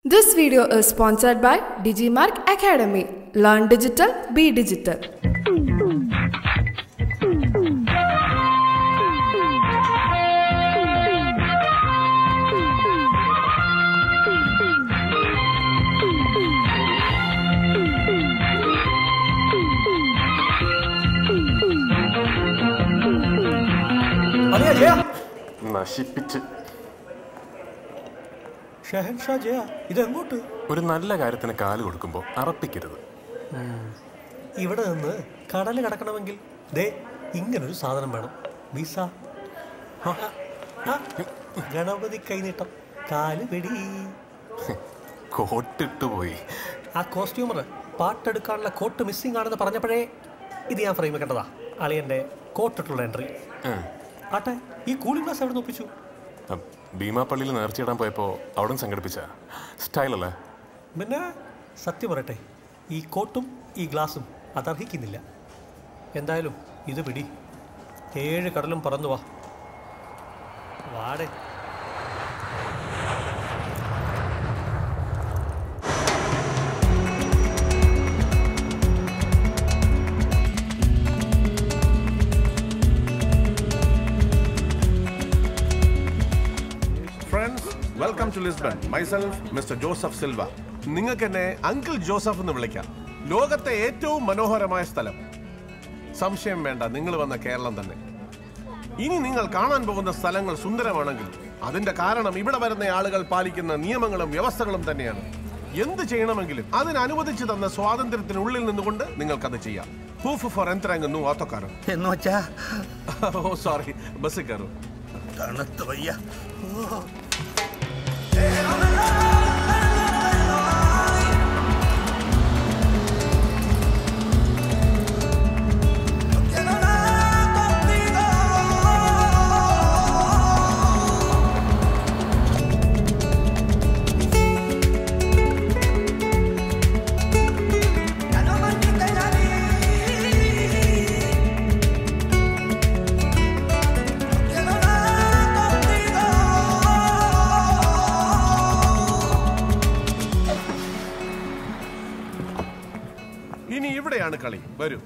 This video is sponsored by Digimark Academy. Learn digital, be digital. അറിയാ ജയ നശിപ്പിച്ച് ഷഹൻഷാ ജയ ഇതെങ്ങോട്ട് ഒരു നല്ല കാര്യത്തിന് കാല് കൊടുക്കുമ്പോൾ അറപ്പിക്കരുത് ഇവിടെ നിന്ന് കടല് കടക്കണമെങ്കിൽ ദേ ഇങ്ങനൊരു സാധനം വേണം വിസ ആ, ആ, ഗണപതി കൈനീട്ടം കാല് പിടി കോട്ടിട്ട് പോയി ആ കോസ്റ്റ്യൂമർ പാട്ടെടുക്കാനുള്ള കോട്ട് മിസ്സിംഗ് ആണെന്ന് പറഞ്ഞപ്പോഴേ ഇത് ഞാൻ ഫ്രെയിം കണ്ടതാ അളിയന്റെ കോട്ടിട്ടുള്ള എൻട്രി ഉം. ആട്ടെ ഈ കൂളിംഗ് ഗ്ലാസ് എവിടെ നിന്ന് ഒപ്പിച്ചു അ, ഭീമാപ്പള്ളിയിൽ നേർച്ചയിടാൻ പോയപ്പോൾ അവിടെ സംഘടിപ്പിച്ച സ്റ്റൈലല്ലേ പിന്നെ സത്യം പറയട്ടെ ഈ കോട്ടും ഈ ഗ്ലാസും അതർഹിക്കുന്നില്ല എന്തായാലും ഇത് പിടി ഏഴ് കടലും പറന്നു വാ വാടേ friends welcome to Lisbon myself mister Joseph Silva നിങ്ങൾക്ക് എന്നെ അങ്കിൾ ജോസഫ് എന്ന് വിളിക്കാം ലോകത്തെ ഏറ്റവും മനോഹരമായ സ്ഥലം സംശയം വേണ്ട നിങ്ങൾ വന്ന കേരളം തന്നെ ഇനി നിങ്ങൾ കാണാൻ പോകുന്ന സ്ഥലങ്ങൾ സുന്ദരമാണെങ്കിൽ അതിന്റെ കാരണം ഇവിടെ വരുന്ന ആളുകൾ പാലിക്കുന്ന നിയമങ്ങളും വ്യവസ്ഥകളും തന്നെയാണ് എന്ത് ചെയ്യണമെങ്കിലും അതിന് അനുവദിച്ചു തന്ന സ്വാതന്ത്ര്യത്തിനുള്ളിൽ നിന്നുകൊണ്ട് നിങ്ങൾക്കത് ചെയ്യാം പ്രൂഫ് ഫോർ എന്തിറങ്ങുന്നു ഓട്ടോക്കാരൻ എന്ന് വെച്ചാ ഓ സോറി ബസ്സിൽ കയറും തണുത്ത് വയ്യ ഇനി ഇവിടെയാണ് കളി വരൂ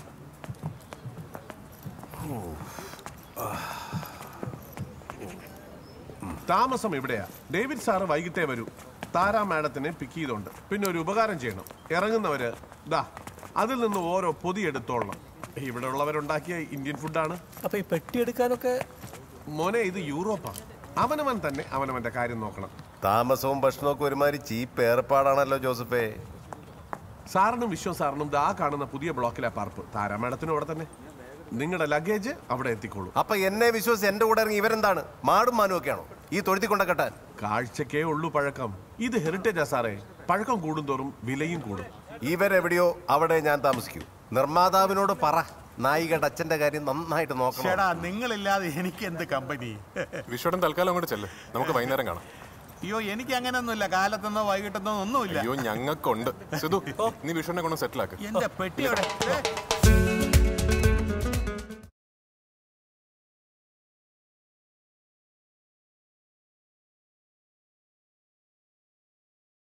താമസം ഇവിടെയാ ഡേവിഡ് സാറ് വൈകിട്ടേ വരൂ താര മാഡത്തിനെ പിക്ക് ചെയ്തോണ്ട് പിന്നെ ഒരു ഉപകാരം ചെയ്യണം ഇറങ്ങുന്നവര് ദാ അതിൽ നിന്ന് ഓരോ പൊതി എടുത്തോളണം ഇവിടെ ഉള്ളവരുണ്ടാക്കിയ ഇന്ത്യൻ ഫുഡാണ് അപ്പൊ ഈ പെട്ടി എടുക്കാനൊക്കെ മോനെ ഇത് യൂറോപ്പാണ് അവനവൻ തന്നെ അവനവന്റെ കാര്യം നോക്കണം താമസവും ഭക്ഷണമൊക്കെ ഒരുമാതിരി ചീപ്പ് ഏർപ്പാടാണല്ലോ ജോസഫേ സാറിനും വിശ്വം സാറിനും ദാ കാണുന്ന പുതിയ ബ്ലോക്കിലെ പാർപ്പ് താര മാഡത്തിനും അവിടെ തന്നെ നിങ്ങളുടെ ലഗേജ് അവിടെ എത്തിക്കോളൂ അപ്പൊ എന്നെ വിശ്വസിച്ച് എന്റെ കൂടെ ഇറങ്ങി ഇവരെന്താണ് മാടും മാനും ഒക്കെയാണോ ഈ തൊഴുത്തി കൊണ്ട കെട്ടാൻ കാഴ്ചക്കേ ഉള്ളൂ പഴക്കം ഇത് ഹെറിറ്റേജാ സാറേ പഴക്കം കൂടുന്തോറും വിലയും കൂടും ഇവരെവിടെയോ അവിടെ ഞാൻ താമസിക്കൂ നിർമ്മാതാവിനോട് പറ നായികയുടെ അച്ഛന്റെ കാര്യം നന്നായിട്ട് നോക്കണം ചേടാ നിങ്ങളില്ലാതെ എനിക്ക് എന്ത് കമ്പനി വിശ്വടൻ തൽക്കാലം അങ്ങോട്ട് ചെല്ല് നമുക്ക് വൈകുന്നേരം കാണാം അയ്യോ എനിക്ക് അങ്ങനെയൊന്നുമില്ല കാലത്തെന്നോ വൈകിട്ടെന്നോ ഒന്നുമില്ല അയ്യോ ഞങ്ങൾക്കുണ്ട് സിധു നീ വിഷുവിനെ കൊണ്ട് സെറ്റിലാക്ക് എന്റെ പെട്ടിയോടെ